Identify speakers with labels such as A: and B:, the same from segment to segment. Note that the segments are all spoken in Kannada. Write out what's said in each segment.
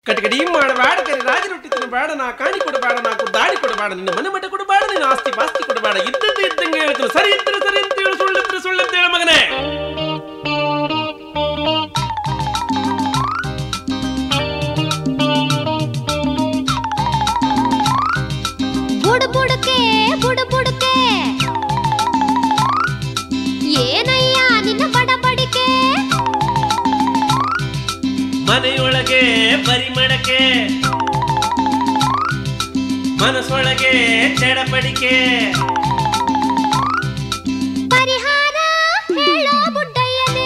A: ಕಟಕಡಿ ಮಾಡಬೇಡ ಕರಿ ರಾಜ ರೊಟ್ಟಿ ತಿನ್ನಬೇಡ ನಾ ಕಾಣಿ ಕೊಡಬೇಡ ನಾಕು ದಾಡಿ ಕೊಡಬೇಡ ನಿನ್ನ ಮನೆ ಮಠ ಕೊಡಬೇಡ ನಿನ್ನ ಆಸ್ತಿ ಪಾಸ್ತಿ ಕೊಡಬೇಡ ಇದ್ದದ್ದು ಇದ್ದಂಗೆ ಹೇಳ್ತೀನಿ ಸರಿ ಇದ್ರೆ ಸರಿ ಅಂತ ಹೇಳು ಸುಳ್ಳಿದ್ರೆ ಸುಳ್ಳು ಅಂತ ಹೇಳು ಮಗನೇ
B: ಬುಡ್ ಬುಡಕೆ ಬುಡ್ ಬುಡಕೆ ಏನಯ್ಯ ನಿನ್ನ ಬಡಬಡಿಕೆ
A: ಮನೆಯೊಳಗೆ ಪರಿಮಳಕೆ ಮನಸ್ಸೊಳಗೆ ಚಡಪಡಿಕೆ
B: ಪರಿಹಾರ ಹೇಳೋ ಬುಡ್ಡಯ್ಯನೇ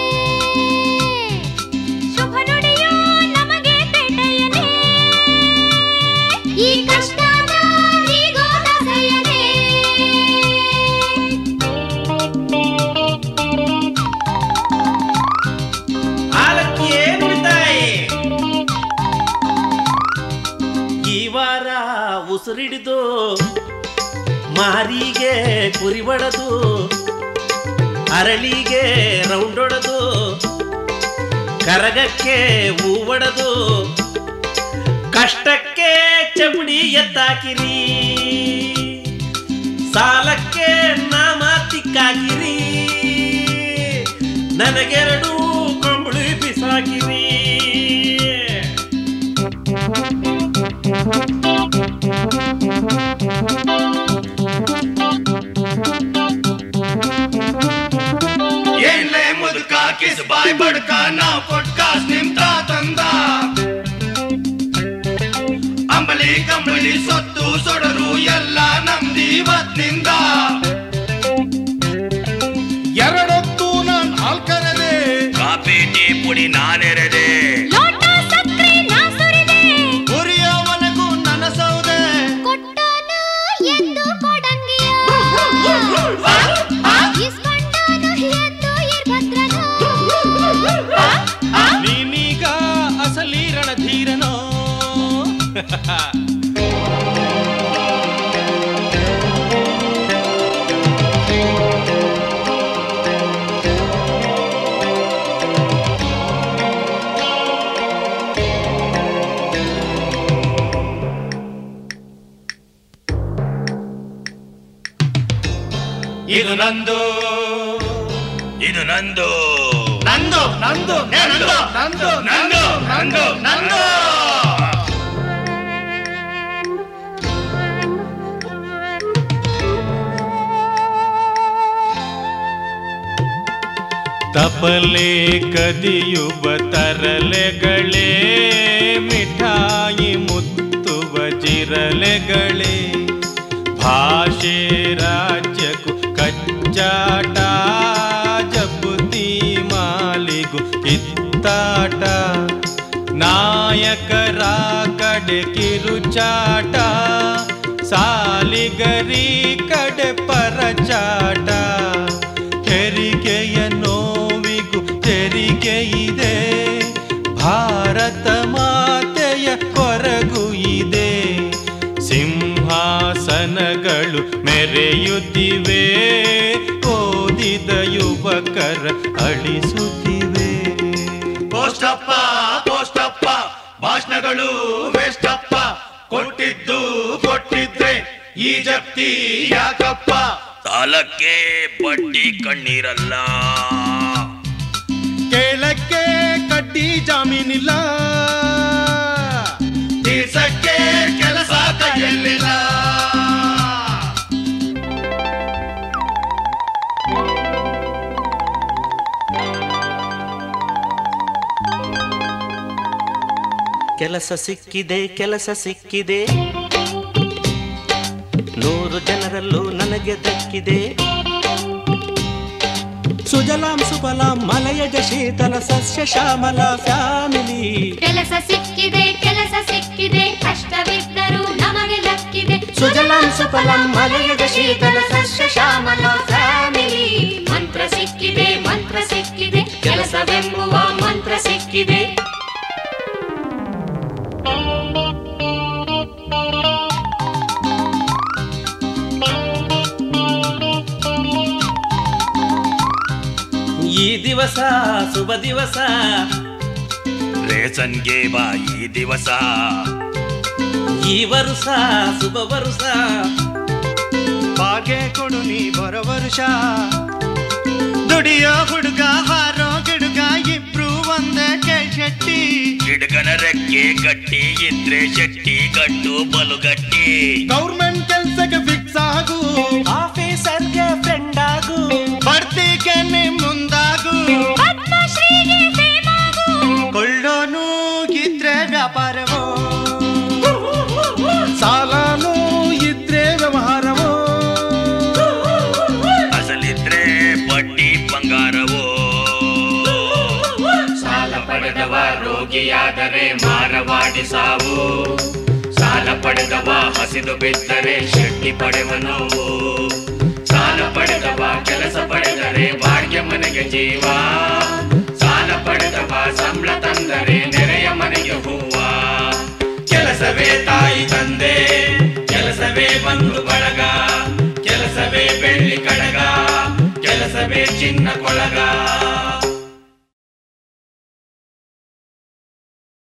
B: ಶುಭ ನುಡಿಯೋ ನಮಗೆ ಪೇಟೆಯನೇ ಈ ಕಷ್ಟದ ನೀಗೋ ದಾಸಯ್ಯನೇ
A: ಆಲಕ್ಕಿ ಏನು ತಾಯಿ ಈ ವಾರ ಉಸಿರಿಡಿದು ಮಾರಿಗೆ ಕುರಿ ಬಡದು ಅರಳಿಗೆ ರೌಂಡ್ ಹೊಡೆದು ಕರಗಕ್ಕೆ ಹೂ ಒಡೆದು ಕಷ್ಟಕ್ಕೆ ಚಪುಡಿ ಎತ್ತಾಕಿರಿ ಸಾಲಕ್ಕೆ ನಾಮ ತಿಕ್ಕಾಕಿರಿ ನನಗೆರಡು ಕಂಬಳಿ ಬಿಸಾಕಿರಿ
C: ಏನ್ಲೇ ಮುದುಕ ಕಿಸ್ ಬಾಯ್ ಬಡ್ಕ ನಾವ್ ಕೊಟ್ ಕಾಸ್ ನಿಮ್ತ ತಂದ ಅಂಬಲಿ ಕಂಬಳಿ ಸೊತ್ತು ಸೊಡರು ಎಲ್ಲ ನಮ್ದಿವತ್ನಿಂದ
D: ಎರಡೊತ್ತು ನಾನ್ ಹಾಲ್ ಕರೆದೆ
C: ಕಾಫಿ ಟೀ ಪುಡಿ ನಾನೆರೆದೆ
B: ಲೋಟ ಸಕ್ರೆ ನಾ ಸುರಿದೆ
D: ಉರಿಯವನಗೂ ನನ್ನ ಸೌದೆ
B: ಕೊಟ್ಟನು ಎಂದು ಕೊಡಂಗಿಯ ಇಸ್ಕೊಂಡನು ಎಂದು ಇರ್ಭದ್ರನು
D: ನೀನೀಗ ಅಸಲಿ ರಣಧೀರನೋ
C: ಇದು ನಂದು ಇದು ನಂದು
D: ನಂದು ನಂದು
C: ಏ, ನಂದು
D: ನಂದು
C: ನಂದು ನಂದು ನಂದು
D: ತಪಲೆ ಕದಿಯುವ ತರಲೆಗಳೇ ಮಿಠಾಯಿ ಮುತ್ತುವ ಜಿರಲೆಗಳೇ ಭಾಷೆ ರಾಜ್ಯಕ್ಕೂ ಕಚ್ಚಾಟ ಜಪುತಿ ಮಾಲಿಗೂ ಕಿತ್ತಾಟ ನಾಯಕರ ಕಡೆ ಕಿರುಚಾಟ ಸಾಲಿಗರಿ ಕಡೆ ಪರಚಾಟ ಹೆರಿಗೆಯ ನೋವಿಗೂ ತೆರಿಗೆ ಇದೆ ಭಾರತ ಮಾತೆಯ ಕೊರಗು ಇದೆ ಸಿಂಹಾಸನಗಳು ಮೆರೆಯುತ್ತಿವೆ ಓದಿದ ಯುವಕರ ಅಳಿಸುತ್ತಿವೆ
C: ಪೋಸ್ಟಪ್ಪ ಪೋಸ್ಟಪ್ಪ ಭಾಷಣಗಳು ವೇಷ್ಟಪ್ಪ ಕೊಟ್ಟಿದ್ದು ಕೊಟ್ಟಿದ್ರೆ ಈ ಜಪ್ತಿ ಯಾಕಪ್ಪ ಸಾಲಕ್ಕೆ ಬಡ್ಡಿ ಕಣ್ಣೀರಲ್ಲ
D: ಕೇಳಕ್ಕೆ ಕಡ್ಡಿ ಜಾಮೀನಿಲ್ಲ
C: ತೀರ್ಸಕ್ಕೆ ಕೆಲಸ ಕೈಯಲ್ಲಿಲ್ಲ
A: ಕೆಲಸ ಸಿಕ್ಕಿದೆ ಕೆಲಸ ಸಿಕ್ಕಿದೆ ನೂರು ಜನರಲ್ಲೂ ನನಗೆ ದಕ್ಕಿದೆ ಸುಜಲಾಂ ಸುಫಲಾಂ ಮಲಯಜ ಶೀತಲ ಸಸ್ಯ ಶ್ಯಾಮಲ ಫ್ಯಾಮಿಲಿ
B: ಕೆಲಸ ಸಿಕ್ಕಿದೆ ಕೆಲಸ ಸಿಕ್ಕಿದೆ ಕಷ್ಟವಿದ್ದರೂ ನಮಗೆ ಲಕ್ಕಿದೆ
A: ಸುಜಲಾಂ ಸುಫಲಾಂ ಮಲಯಜ ಶೀತಲ ಸಸ್ಯ ಶ್ಯಾಮಲ
B: ಫ್ಯಾಮಿಲಿ ಮಂತ್ರ ಸಿಕ್ಕಿದೆ ಮಂತ್ರ ಸಿಕ್ಕಿದೆ ಕೆಲಸವೆಂಬುವ ಮಂತ್ರ ಸಿಕ್ಕಿದೆ
A: ಈ ದಿವಸ ಶುಭ ದಿವಸ
C: ರೇಷನ್ಗೆ ಬಾ ಈ ದಿವಸ
A: ಈ ವರುಷ ಶುಭ ವರುಷ
D: ಬಾಗೆ ಕೊಡು ನೀ ಬರೋ ವರುಷ ದುಡಿಯೋ ಹುಡುಗ ಹಾರೋ ಗಿಡುಗ ಇಬ್ರು ಒಂದೇ ಕೆಳಶೆಟ್ಟಿ
C: ಗಿಡಗನ ರೆಕ್ಕೆ ಗಟ್ಟಿ ಇದ್ರೆ ಶೆಟ್ಟಿ ಗಟ್ಟು ಬಲು ಗಟ್ಟಿ
D: ಗೌರ್ಮೆಂಟ್ ಕೆಲ್ಸಕ್ಕೆ ಫಿಕ್ಸ್ ಆಗು
A: ಆಫೀಸರ್ಗೆ ಫ್ರೆಂಡ್ ಆಗು
D: ಬಡ್ತಿಗೆ ನೀ ಮುಂದಾಗು
B: ಪದ್ಮಶ್ರೀಗೆ ಸೇವಾಗು
D: ಕೊಳ್ಳೋನು ಇದ್ರೆ ವ್ಯಾಪಾರವೋ ಸಾಲನೂ ಇದ್ರೆ ವ್ಯವಹಾರವೋ
C: ಅಸಲಿದ್ರೆ ಬಡ್ಡಿ ಬಂಗಾರವೋ
E: ಸಾಲ ಪಡೆದವ ರೋಗಿಯಾದರೆ ಮಾರವಾಡಿ ಸಾವು ಸಾಲ ಪಡೆದವ ಹಸಿದು ಬಿದ್ದರೆ ಶೆಟ್ಟಿ ಪಡೆವ ನೋವು ಸಾಲ ಪಡೆದವ ಕೆಲಸ ಪಡೆದರೆ ಬಾಡಿಗೆ ಮನೆಗೆ ಜೀವ ಸಾಲ ಪಡೆದವ ಸಂಬಳ ತಂದರೆ ನೆರೆಯ ಮನೆಗೆ ಹೂವ ಕೆಲಸವೇ ತಾಯಿ ತಂದೆ ಕೆಲಸವೇ ಬಂಧು ಬಳಗ ಕೆಲಸವೇ ಬೆಳ್ಳಿ ಕಡಗ ಕೆಲಸವೇ ಚಿನ್ನ ಕೊಳಗ